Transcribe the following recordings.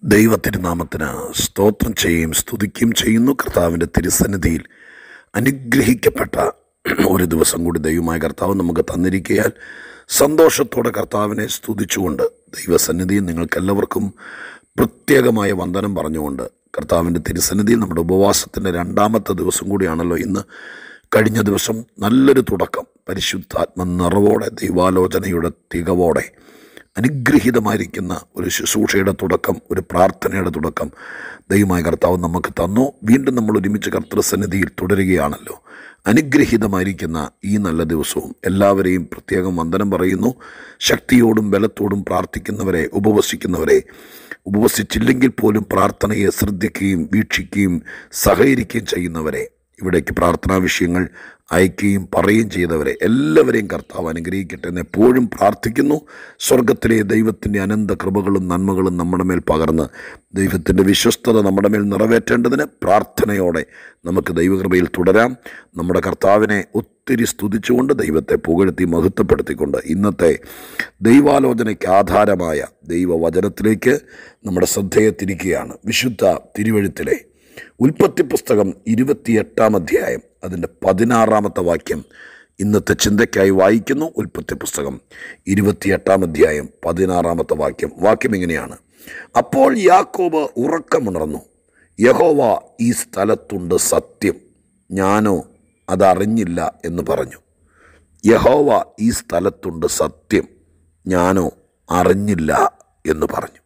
ദൈവത്തിരുനാമത്തിന് സ്തോത്രം ചെയ്യുകയും സ്തുതിക്കുകയും ചെയ്യുന്നു കർത്താവിൻ്റെ തിരുസന്നിധിയിൽ അനുഗ്രഹിക്കപ്പെട്ട ഒരു ദിവസം കൂടി ദൈവമായ കർത്താവ് നമുക്ക് തന്നിരിക്കയാൽ സന്തോഷത്തോടെ കർത്താവിനെ സ്തുതിച്ചുകൊണ്ട് ദൈവസന്നിധിയിൽ നിങ്ങൾക്കെല്ലാവർക്കും പ്രത്യേകമായ വന്ദനം പറഞ്ഞുകൊണ്ട് കർത്താവിൻ്റെ തിരുസന്നിധിയിൽ നമ്മുടെ ഉപവാസത്തിൻ്റെ രണ്ടാമത്തെ ദിവസം കൂടിയാണല്ലോ ഇന്ന് കഴിഞ്ഞ ദിവസം നല്ലൊരു തുടക്കം പരിശുദ്ധാത്മ നിറവോടെ ദൈവാലോചനയുടെ തികവോടെ അനുഗ്രഹീതമായിരിക്കുന്ന ഒരു ശുശ്രൂഷയുടെ തുടക്കം ഒരു പ്രാർത്ഥനയുടെ തുടക്കം ദൈവമായ കർത്താവ് നമുക്ക് തന്നു വീണ്ടും നമ്മൾ ഒരുമിച്ച് കർത്തൃസന്നിധിയിൽ തുടരുകയാണല്ലോ അനുഗ്രഹീതമായിരിക്കുന്ന ഈ നല്ല ദിവസവും എല്ലാവരെയും പ്രത്യേകം വന്ദനം പറയുന്നു ശക്തിയോടും ബലത്തോടും പ്രാർത്ഥിക്കുന്നവരെ ഉപവസിക്കുന്നവരെ ഉപവസിച്ചില്ലെങ്കിൽ പോലും പ്രാർത്ഥനയെ ശ്രദ്ധിക്കുകയും വീക്ഷിക്കുകയും സഹകരിക്കുകയും ചെയ്യുന്നവരെ ഇവിടേക്ക് പ്രാർത്ഥനാ വിഷയങ്ങൾ അയക്കുകയും പറയുകയും ചെയ്തവരെ എല്ലാവരെയും കർത്താവ് അനുഗ്രഹിക്കട്ടെ എന്ന് എപ്പോഴും പ്രാർത്ഥിക്കുന്നു സ്വർഗത്തിലെ ദൈവത്തിൻ്റെ അനന്ത കൃപകളും നന്മകളും നമ്മുടെ മേൽ പകർന്ന് ദൈവത്തിൻ്റെ വിശ്വസ്തത നമ്മുടെ മേൽ നിറവേറ്റേണ്ടതിന് പ്രാർത്ഥനയോടെ നമുക്ക് ദൈവകൃപയിൽ തുടരാം നമ്മുടെ കർത്താവിനെ ഒത്തിരി സ്തുതിച്ചുകൊണ്ട് ദൈവത്തെ പുകഴ്ത്തി മഹത്വപ്പെടുത്തിക്കൊണ്ട് ഇന്നത്തെ ദൈവാലോചനയ്ക്ക് ആധാരമായ ദൈവവചനത്തിലേക്ക് നമ്മുടെ ശ്രദ്ധയെ തിരിക്കുകയാണ് വിശുദ്ധ തിരുവഴുത്തിലെ ഉൽപ്പത്തി പുസ്തകം ഇരുപത്തിയെട്ടാം അധ്യായം അതിൻ്റെ പതിനാറാമത്തെ വാക്യം ഇന്നത്തെ ചിന്തയ്ക്കായി വായിക്കുന്നു ഉൽപ്പത്തി പുസ്തകം ഇരുപത്തിയെട്ടാം അധ്യായം പതിനാറാമത്തെ വാക്യം വാക്യം ഇങ്ങനെയാണ് അപ്പോൾ യാക്കോബ് ഉറക്കമുണർന്നു യഹോവ ഈ സ്ഥലത്തുണ്ട് സത്യം ഞാനോ അതറിഞ്ഞില്ല എന്ന് പറഞ്ഞു യഹോവ ഈ സ്ഥലത്തുണ്ട് സത്യം ഞാനോ അറിഞ്ഞില്ല എന്ന് പറഞ്ഞു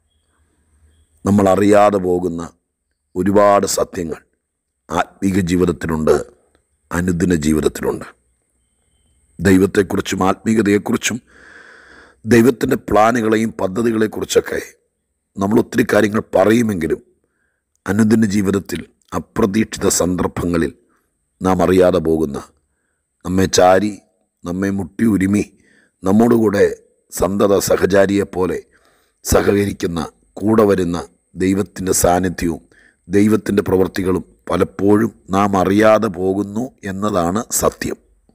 നമ്മൾ അറിയാതെ പോകുന്ന ഒരുപാട് സത്യങ്ങൾ ആത്മീക ജീവിതത്തിലുണ്ട് അനുദിന ജീവിതത്തിലുണ്ട് ദൈവത്തെക്കുറിച്ചും ആത്മീകതയെക്കുറിച്ചും ദൈവത്തിൻ്റെ പ്ലാനുകളെയും പദ്ധതികളെക്കുറിച്ചൊക്കെ നമ്മൾ ഒത്തിരി കാര്യങ്ങൾ പറയുമെങ്കിലും അനുദിന ജീവിതത്തിൽ അപ്രതീക്ഷിത സന്ദർഭങ്ങളിൽ നാം അറിയാതെ പോകുന്ന നമ്മെ ചാരി നമ്മെ മുട്ടി ഉരുമി നമ്മോടുകൂടെ സന്തത സഹചാരിയെപ്പോലെ സഹകരിക്കുന്ന കൂടെ വരുന്ന ദൈവത്തിൻ്റെ സാന്നിധ്യവും ദൈവത്തിൻ്റെ പ്രവൃത്തികളും പലപ്പോഴും നാം അറിയാതെ പോകുന്നു എന്നതാണ് സത്യം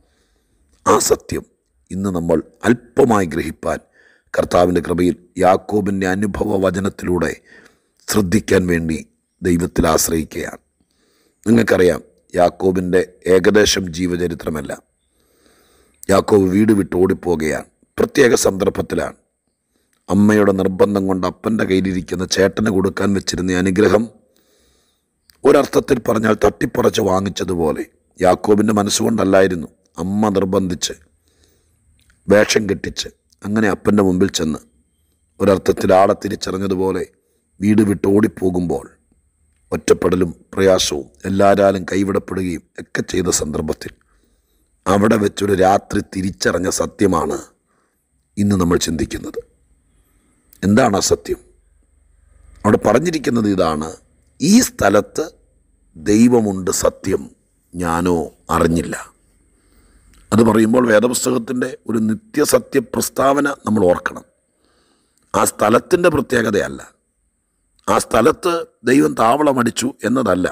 ആ സത്യം ഇന്ന് നമ്മൾ അല്പമായി ഗ്രഹിപ്പാൻ കർത്താവിൻ്റെ കൃപയിൽ യാക്കോബിൻ്റെ അനുഭവ വചനത്തിലൂടെ ശ്രദ്ധിക്കാൻ വേണ്ടി ദൈവത്തിൽ ആശ്രയിക്കുകയാണ് നിങ്ങൾക്കറിയാം യാക്കോബിൻ്റെ ഏകദേശം ജീവചരിത്രമല്ല യാക്കോബ് വീട് വിട്ട് ഓടിപ്പോകുകയാണ് പ്രത്യേക സന്ദർഭത്തിലാണ് അമ്മയുടെ നിർബന്ധം കൊണ്ട് അപ്പൻ്റെ കയ്യിലിരിക്കുന്ന ചേട്ടന് കൊടുക്കാൻ വെച്ചിരുന്ന അനുഗ്രഹം ഒരർത്ഥത്തിൽ പറഞ്ഞാൽ തട്ടിപ്പറച്ച് വാങ്ങിച്ചതുപോലെ യാക്കോബിൻ്റെ മനസ്സുകൊണ്ടല്ലായിരുന്നു അമ്മ നിർബന്ധിച്ച് വേഷം കെട്ടിച്ച് അങ്ങനെ അപ്പൻ്റെ മുമ്പിൽ ചെന്ന് ഒരർത്ഥത്തിൽ ആളെ തിരിച്ചറിഞ്ഞതുപോലെ വീട് വിട്ട് ഓടിപ്പോകുമ്പോൾ ഒറ്റപ്പെടലും പ്രയാസവും എല്ലാരാലും കൈവിടപ്പെടുകയും ഒക്കെ ചെയ്ത സന്ദർഭത്തിൽ അവിടെ വെച്ചൊരു രാത്രി തിരിച്ചറിഞ്ഞ സത്യമാണ് ഇന്ന് നമ്മൾ ചിന്തിക്കുന്നത് എന്താണ് ആ സത്യം അവിടെ പറഞ്ഞിരിക്കുന്നത് ഇതാണ് ഈ സ്ഥലത്ത് ദൈവമുണ്ട് സത്യം ഞാനോ അറിഞ്ഞില്ല അത് പറയുമ്പോൾ വേദപുസ്തകത്തിൻ്റെ ഒരു നിത്യസത്യ പ്രസ്താവന നമ്മൾ ഓർക്കണം ആ സ്ഥലത്തിൻ്റെ പ്രത്യേകതയല്ല ആ സ്ഥലത്ത് ദൈവം താവളമടിച്ചു എന്നതല്ല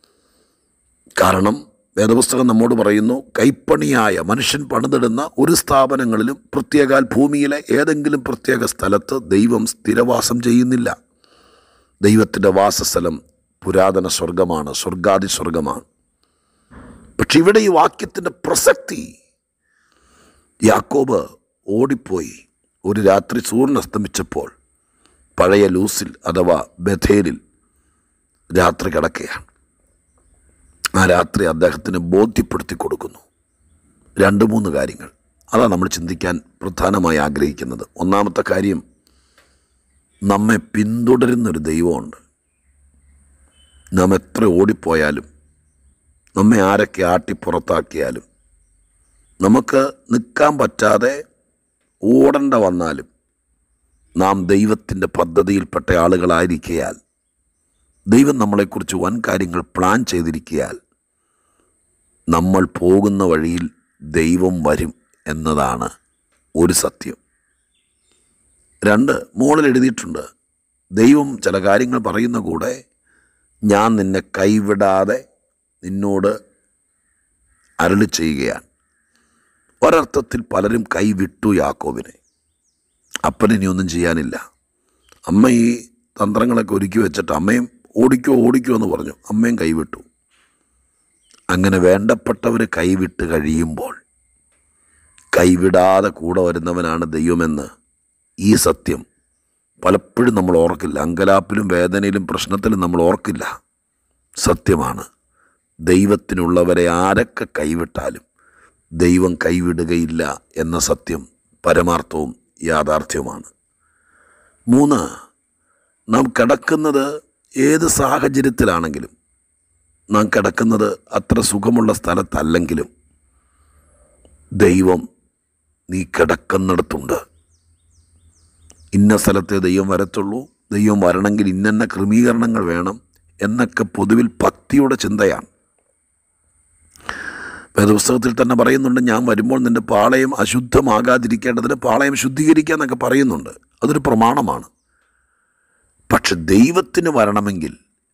കാരണം വേദപുസ്തകം നമ്മോട് പറയുന്നു കൈപ്പണിയായ മനുഷ്യൻ പണിതിടുന്ന ഒരു സ്ഥാപനങ്ങളിലും പ്രത്യേകാൽ ഭൂമിയിലെ ഏതെങ്കിലും പ്രത്യേക സ്ഥലത്ത് ദൈവം സ്ഥിരവാസം ചെയ്യുന്നില്ല ദൈവത്തിൻ്റെ വാസസ്ഥലം പുരാതന സ്വർഗമാണ് സ്വർഗാദി സ്വർഗമാണ് പക്ഷെ ഇവിടെ ഈ വാക്യത്തിൻ്റെ പ്രസക്തി യാക്കോബ് ഓടിപ്പോയി ഒരു രാത്രി സൂര്യൻ അസ്തമിച്ചപ്പോൾ പഴയ ലൂസിൽ അഥവാ ബഥേലിൽ രാത്രി കിടക്കുകയാണ് ആ രാത്രി അദ്ദേഹത്തിന് ബോധ്യപ്പെടുത്തി കൊടുക്കുന്നു രണ്ട് മൂന്ന് കാര്യങ്ങൾ അതാണ് നമ്മൾ ചിന്തിക്കാൻ പ്രധാനമായി ആഗ്രഹിക്കുന്നത് ഒന്നാമത്തെ കാര്യം നമ്മെ പിന്തുടരുന്നൊരു ദൈവമുണ്ട് നാം എത്ര ഓടിപ്പോയാലും നമ്മെ ആരൊക്കെ ആട്ടി പുറത്താക്കിയാലും നമുക്ക് നിൽക്കാൻ പറ്റാതെ ഓടേണ്ട വന്നാലും നാം ദൈവത്തിൻ്റെ പദ്ധതിയിൽപ്പെട്ട ആളുകളായിരിക്കയാൽ ദൈവം നമ്മളെക്കുറിച്ച് വൻ കാര്യങ്ങൾ പ്ലാൻ ചെയ്തിരിക്കയാൽ നമ്മൾ പോകുന്ന വഴിയിൽ ദൈവം വരും എന്നതാണ് ഒരു സത്യം രണ്ട് മുകളിൽ എഴുതിയിട്ടുണ്ട് ദൈവം ചില കാര്യങ്ങൾ പറയുന്ന കൂടെ ഞാൻ നിന്നെ കൈവിടാതെ നിന്നോട് അരളി ചെയ്യുകയാണ് ഒരർത്ഥത്തിൽ പലരും കൈവിട്ടു യാക്കോബിനെ അപ്പനിനി ഒന്നും ചെയ്യാനില്ല അമ്മ ഈ തന്ത്രങ്ങളൊക്കെ ഒരുക്കി വെച്ചിട്ട് അമ്മയും ഓടിക്കോ ഓടിക്കോ എന്ന് പറഞ്ഞു അമ്മയും കൈവിട്ടു അങ്ങനെ വേണ്ടപ്പെട്ടവർ കൈവിട്ട് കഴിയുമ്പോൾ കൈവിടാതെ കൂടെ വരുന്നവനാണ് ദൈവമെന്ന് ഈ സത്യം പലപ്പോഴും നമ്മൾ ഓർക്കില്ല അങ്കലാപ്പിലും വേദനയിലും പ്രശ്നത്തിലും നമ്മൾ ഓർക്കില്ല സത്യമാണ് ദൈവത്തിനുള്ളവരെ ആരൊക്കെ കൈവിട്ടാലും ദൈവം കൈവിടുകയില്ല എന്ന സത്യം പരമാർത്ഥവും യാഥാർത്ഥ്യവുമാണ് മൂന്ന് നാം കിടക്കുന്നത് ഏത് സാഹചര്യത്തിലാണെങ്കിലും നാം കിടക്കുന്നത് അത്ര സുഖമുള്ള സ്ഥലത്തല്ലെങ്കിലും ദൈവം നീ കിടക്കുന്നിടത്തുണ്ട് ഇന്ന സ്ഥലത്തെ ദൈവം വരത്തുള്ളൂ ദൈവം വരണമെങ്കിൽ ഇന്നന്ന ക്രമീകരണങ്ങൾ വേണം എന്നൊക്കെ പൊതുവിൽ ഭക്തിയുടെ ചിന്തയാണ് വേദപുസ്തകത്തിൽ തന്നെ പറയുന്നുണ്ട് ഞാൻ വരുമ്പോൾ നിൻ്റെ പാളയം അശുദ്ധമാകാതിരിക്കേണ്ടതിന് പാളയം ശുദ്ധീകരിക്കുക എന്നൊക്കെ പറയുന്നുണ്ട് അതൊരു പ്രമാണമാണ് പക്ഷെ ദൈവത്തിന് വരണമെങ്കിൽ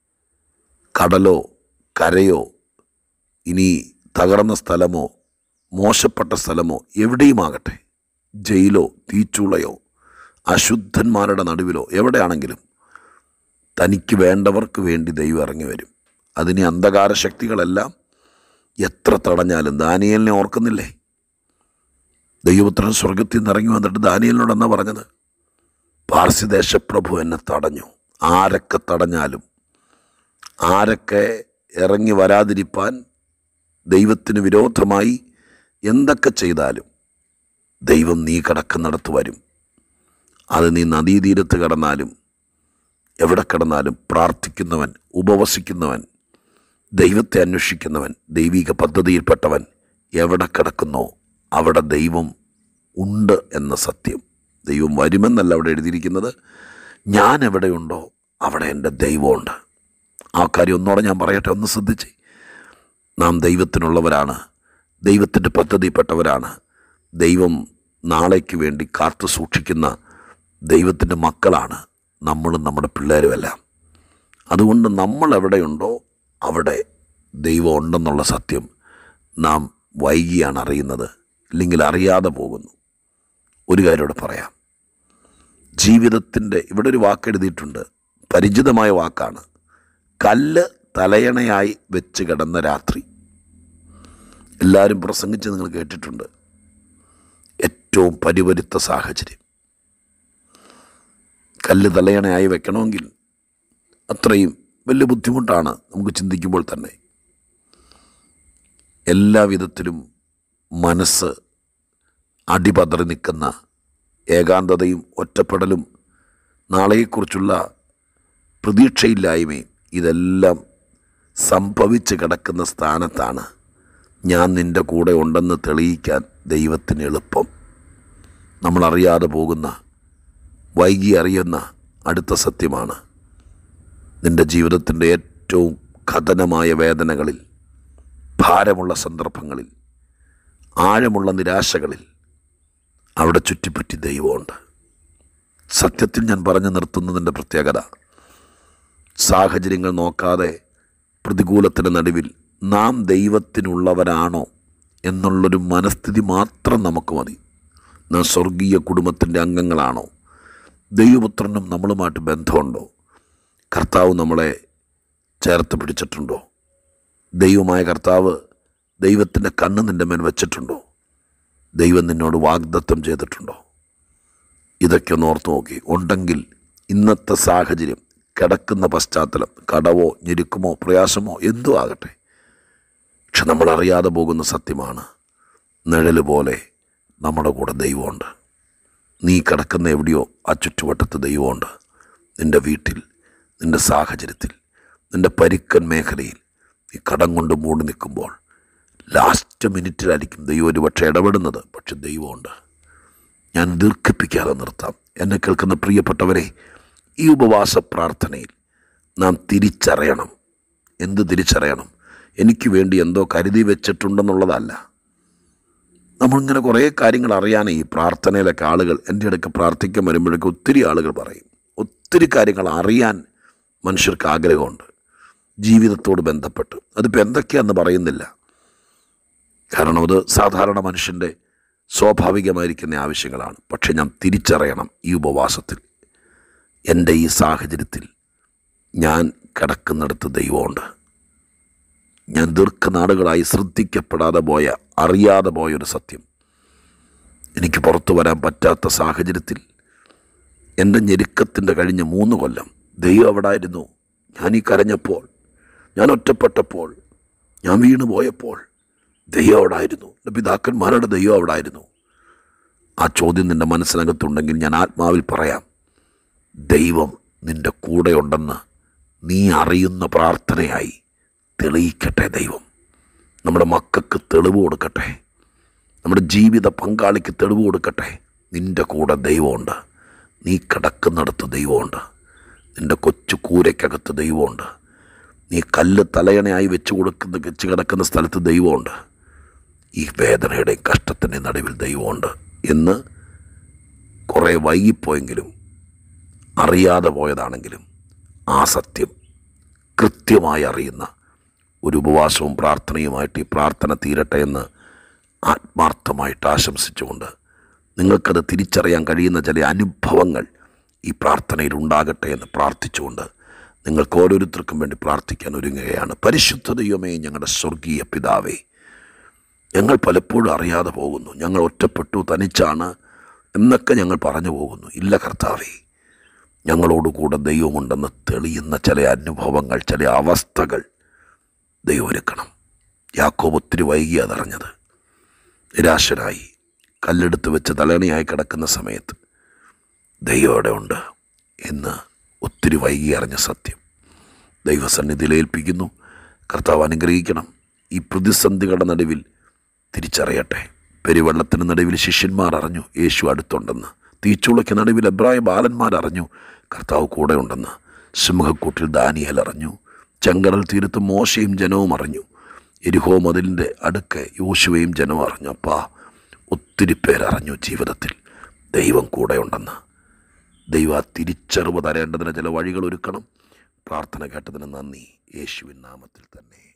കടലോ കരയോ ഇനി തകർന്ന സ്ഥലമോ മോശപ്പെട്ട സ്ഥലമോ എവിടെയുമാകട്ടെ ജയിലോ തീച്ചുളയോ അശുദ്ധന്മാരുടെ നടുവിലോ എവിടെയാണെങ്കിലും തനിക്ക് വേണ്ടവർക്ക് വേണ്ടി ദൈവം ഇറങ്ങി വരും അതിന് അന്ധകാര ശക്തികളെല്ലാം എത്ര തടഞ്ഞാലും ദാനിയലിനെ ഓർക്കുന്നില്ലേ ദൈവപുത്രൻ സ്വർഗത്തിൽ നിന്ന് ഇറങ്ങി വന്നിട്ട് ദാനിയലിനോടെന്നാ പറഞ്ഞത് പാർസിദേശപ്രഭു എന്നെ തടഞ്ഞു ആരൊക്കെ തടഞ്ഞാലും ആരൊക്കെ ഇറങ്ങി വരാതിരിപ്പാൻ ദൈവത്തിന് വിരോധമായി എന്തൊക്കെ ചെയ്താലും ദൈവം നീ കിടക്കുന്നിടത്ത് വരും അത് നീ നദീതീരത്ത് കിടന്നാലും എവിടെ കിടന്നാലും പ്രാർത്ഥിക്കുന്നവൻ ഉപവസിക്കുന്നവൻ ദൈവത്തെ അന്വേഷിക്കുന്നവൻ ദൈവിക പദ്ധതിയിൽപ്പെട്ടവൻ എവിടെ കിടക്കുന്നോ അവിടെ ദൈവം ഉണ്ട് എന്ന സത്യം ദൈവം വരുമെന്നല്ല അവിടെ എഴുതിയിരിക്കുന്നത് ഞാൻ എവിടെയുണ്ടോ അവിടെ എൻ്റെ ദൈവമുണ്ട് ആ കാര്യം ഒന്നോടെ ഞാൻ പറയട്ടെ ഒന്ന് ശ്രദ്ധിച്ച് നാം ദൈവത്തിനുള്ളവരാണ് ദൈവത്തിൻ്റെ പദ്ധതിപ്പെട്ടവരാണ് ദൈവം നാളേക്ക് വേണ്ടി കാത്തു സൂക്ഷിക്കുന്ന ദൈവത്തിൻ്റെ മക്കളാണ് നമ്മളും നമ്മുടെ പിള്ളേരുമെല്ലാം അതുകൊണ്ട് നമ്മൾ എവിടെയുണ്ടോ അവിടെ ദൈവം ഉണ്ടെന്നുള്ള സത്യം നാം വൈകിയാണ് അറിയുന്നത് ഇല്ലെങ്കിൽ അറിയാതെ പോകുന്നു ഒരു കാര്യം ഇവിടെ പറയാം ജീവിതത്തിൻ്റെ ഇവിടെ ഒരു വാക്ക് എഴുതിയിട്ടുണ്ട് പരിചിതമായ വാക്കാണ് കല്ല് തലയണയായി വെച്ച് കിടന്ന രാത്രി എല്ലാവരും പ്രസംഗിച്ച് നിങ്ങൾ കേട്ടിട്ടുണ്ട് ഏറ്റവും പരിവരുത്ത സാഹചര്യം കല്ല് തലയണയായി വെക്കണമെങ്കിൽ അത്രയും വലിയ ബുദ്ധിമുട്ടാണ് നമുക്ക് ചിന്തിക്കുമ്പോൾ തന്നെ എല്ലാ വിധത്തിലും മനസ്സ് അടിപതറി നിൽക്കുന്ന ഏകാന്തതയും ഒറ്റപ്പെടലും നാളെയെക്കുറിച്ചുള്ള പ്രതീക്ഷയില്ലായ്മയും ഇതെല്ലാം സംഭവിച്ച് കിടക്കുന്ന സ്ഥാനത്താണ് ഞാൻ നിൻ്റെ കൂടെ ഉണ്ടെന്ന് തെളിയിക്കാൻ ദൈവത്തിന് എളുപ്പം നമ്മളറിയാതെ പോകുന്ന വൈകി അറിയുന്ന അടുത്ത സത്യമാണ് നിൻ്റെ ജീവിതത്തിൻ്റെ ഏറ്റവും കഥനമായ വേദനകളിൽ ഭാരമുള്ള സന്ദർഭങ്ങളിൽ ആഴമുള്ള നിരാശകളിൽ അവിടെ ചുറ്റിപ്പറ്റി ദൈവമുണ്ട് സത്യത്തിൽ ഞാൻ പറഞ്ഞു നിർത്തുന്നതിൻ്റെ പ്രത്യേകത സാഹചര്യങ്ങൾ നോക്കാതെ പ്രതികൂലത്തിന് നടുവിൽ നാം ദൈവത്തിനുള്ളവരാണോ എന്നുള്ളൊരു മനസ്ഥിതി മാത്രം നമുക്ക് മതി നാം സ്വർഗീയ കുടുംബത്തിൻ്റെ അംഗങ്ങളാണോ ദൈവപുത്രനും നമ്മളുമായിട്ട് ബന്ധമുണ്ടോ കർത്താവ് നമ്മളെ ചേർത്ത് പിടിച്ചിട്ടുണ്ടോ ദൈവമായ കർത്താവ് ദൈവത്തിൻ്റെ കണ്ണ് നിൻ്റെ മേൽ വെച്ചിട്ടുണ്ടോ ദൈവം നിന്നോട് വാഗ്ദത്തം ചെയ്തിട്ടുണ്ടോ ഇതൊക്കെ ഒന്ന് ഓർത്ത് നോക്കി ഉണ്ടെങ്കിൽ ഇന്നത്തെ സാഹചര്യം കിടക്കുന്ന പശ്ചാത്തലം കടവോ ഞെരുക്കുമോ പ്രയാസമോ എന്തോ ആകട്ടെ പക്ഷെ നമ്മൾ അറിയാതെ പോകുന്ന സത്യമാണ് നിഴല് പോലെ നമ്മുടെ കൂടെ ദൈവമുണ്ട് നീ കിടക്കുന്ന എവിടെയോ ആ ചുറ്റുവട്ടത്ത് ദൈവമുണ്ട് നിൻ്റെ വീട്ടിൽ നിൻ്റെ സാഹചര്യത്തിൽ നിൻ്റെ പരുക്കൻ മേഖലയിൽ നീ കടം കൊണ്ട് മൂടി നിൽക്കുമ്പോൾ ലാസ്റ്റ് മിനിറ്റിലായിരിക്കും ദൈവം ഒരു പക്ഷേ ഇടപെടുന്നത് പക്ഷെ ദൈവമുണ്ട് ഞാൻ ദീർഘിപ്പിക്കാതെ നിർത്താം എന്നെ കേൾക്കുന്ന പ്രിയപ്പെട്ടവരെ ഈ ഉപവാസ പ്രാർത്ഥനയിൽ നാം തിരിച്ചറിയണം എന്ത് തിരിച്ചറിയണം എനിക്ക് വേണ്ടി എന്തോ കരുതി വെച്ചിട്ടുണ്ടെന്നുള്ളതല്ല നമ്മളിങ്ങനെ കുറേ കാര്യങ്ങൾ അറിയാനേ ഈ പ്രാർത്ഥനയിലൊക്കെ ആളുകൾ എൻ്റെ ഇടയ്ക്ക് പ്രാർത്ഥിക്കാൻ വരുമ്പോഴേക്കും ഒത്തിരി ആളുകൾ പറയും ഒത്തിരി കാര്യങ്ങൾ അറിയാൻ മനുഷ്യർക്ക് ആഗ്രഹമുണ്ട് ജീവിതത്തോട് ബന്ധപ്പെട്ട് അതിപ്പോൾ എന്തൊക്കെയാണെന്ന് പറയുന്നില്ല കാരണം അത് സാധാരണ മനുഷ്യൻ്റെ സ്വാഭാവികമായിരിക്കുന്ന ആവശ്യങ്ങളാണ് പക്ഷെ ഞാൻ തിരിച്ചറിയണം ഈ ഉപവാസത്തിൽ എൻ്റെ ഈ സാഹചര്യത്തിൽ ഞാൻ കിടക്കുന്നിടത്ത് ദൈവമുണ്ട് ഞാൻ ദീർഘനാളുകളായി ശ്രദ്ധിക്കപ്പെടാതെ പോയ അറിയാതെ പോയൊരു സത്യം എനിക്ക് പുറത്തു വരാൻ പറ്റാത്ത സാഹചര്യത്തിൽ എൻ്റെ ഞെരുക്കത്തിൻ്റെ കഴിഞ്ഞ മൂന്ന് കൊല്ലം ദൈവം അവിടെ ആയിരുന്നു ഞാൻ ഈ കരഞ്ഞപ്പോൾ ഞാൻ ഒറ്റപ്പെട്ടപ്പോൾ ഞാൻ വീണു പോയപ്പോൾ ദൈവം അവിടെ ആയിരുന്നു എൻ്റെ പിതാക്കന്മാരുടെ ദൈവം അവിടെ ആയിരുന്നു ആ ചോദ്യം നിൻ്റെ മനസ്സിനകത്തുണ്ടെങ്കിൽ ഞാൻ ആത്മാവിൽ പറയാം ദൈവം നിൻ്റെ കൂടെയുണ്ടെന്ന് നീ അറിയുന്ന പ്രാർത്ഥനയായി തെളിയിക്കട്ടെ ദൈവം നമ്മുടെ മക്കൾക്ക് തെളിവ് കൊടുക്കട്ടെ നമ്മുടെ ജീവിത പങ്കാളിക്ക് തെളിവ് കൊടുക്കട്ടെ നിൻ്റെ കൂടെ ദൈവമുണ്ട് നീ കിടക്കുന്നിടത്ത് ദൈവമുണ്ട് നിൻ്റെ കൊച്ചു കൂരയ്ക്കകത്ത് ദൈവമുണ്ട് നീ കല്ല് തലയണയായി വെച്ച് കൊടുക്കുന്ന വെച്ച് കിടക്കുന്ന സ്ഥലത്ത് ദൈവമുണ്ട് ഈ വേദനയുടെയും കഷ്ടത്തിൻ്റെയും നടുവിൽ ദൈവമുണ്ട് എന്ന് കുറേ വൈകിപ്പോയെങ്കിലും അറിയാതെ പോയതാണെങ്കിലും ആ സത്യം കൃത്യമായി അറിയുന്ന ഒരു ഉപവാസവും പ്രാർത്ഥനയുമായിട്ട് ഈ പ്രാർത്ഥന തീരട്ടെ എന്ന് ആത്മാർത്ഥമായിട്ട് ആശംസിച്ചുകൊണ്ട് നിങ്ങൾക്കത് തിരിച്ചറിയാൻ കഴിയുന്ന ചില അനുഭവങ്ങൾ ഈ പ്രാർത്ഥനയിൽ ഉണ്ടാകട്ടെ എന്ന് പ്രാർത്ഥിച്ചുകൊണ്ട് നിങ്ങൾക്ക് ഓരോരുത്തർക്കും വേണ്ടി പ്രാർത്ഥിക്കാൻ ഒരുങ്ങുകയാണ് പരിശുദ്ധ ദൈവമേ ഞങ്ങളുടെ സ്വർഗീയ പിതാവേ ഞങ്ങൾ പലപ്പോഴും അറിയാതെ പോകുന്നു ഞങ്ങൾ ഒറ്റപ്പെട്ടു തനിച്ചാണ് എന്നൊക്കെ ഞങ്ങൾ പറഞ്ഞു പോകുന്നു ഇല്ല കർത്താവേ ഞങ്ങളോടുകൂടെ ദൈവമുണ്ടെന്ന് തെളിയുന്ന ചില അനുഭവങ്ങൾ ചില അവസ്ഥകൾ ദൈവം ഒരുക്കണം യാക്കോബ് ഒത്തിരി വൈകി അതറിഞ്ഞത് നിരാശനായി കല്ലെടുത്ത് വെച്ച് തലണിയായി കിടക്കുന്ന സമയത്ത് ദൈവം ഉണ്ട് എന്ന് ഒത്തിരി വൈകി അറിഞ്ഞ സത്യം ദൈവസന്നിധിയിൽ ഏൽപ്പിക്കുന്നു കർത്താവ് അനുഗ്രഹിക്കണം ഈ പ്രതിസന്ധികളുടെ നടുവിൽ തിരിച്ചറിയട്ടെ പെരുവെള്ളത്തിന് നടുവിൽ ശിഷ്യന്മാർ അറിഞ്ഞു യേശു അടുത്തുണ്ടെന്ന് തീച്ചുളയ്ക്ക് നടുവിൽ എബ്രായ ബാലന്മാർ അറിഞ്ഞു കർത്താവ് കൂടെ ഉണ്ടെന്ന് സിംഹക്കൂട്ടിൽ ദാനിയൽ അറിഞ്ഞു ചെങ്കടൽ തീരത്ത് മോശയും ജനവും അറിഞ്ഞു എരിഹോ മതിലിൻ്റെ അടുക്ക് യോശുവയും ജനവും അറിഞ്ഞു അപ്പാ ഒത്തിരി പേരറിഞ്ഞു ജീവിതത്തിൽ ദൈവം കൂടെയുണ്ടെന്ന് ദൈവ ആ തിരിച്ചറിവ് തരേണ്ടതിന് ചില വഴികൾ ഒരുക്കണം പ്രാർത്ഥന കേട്ടതിന് നന്ദി യേശുവിൻ നാമത്തിൽ തന്നെ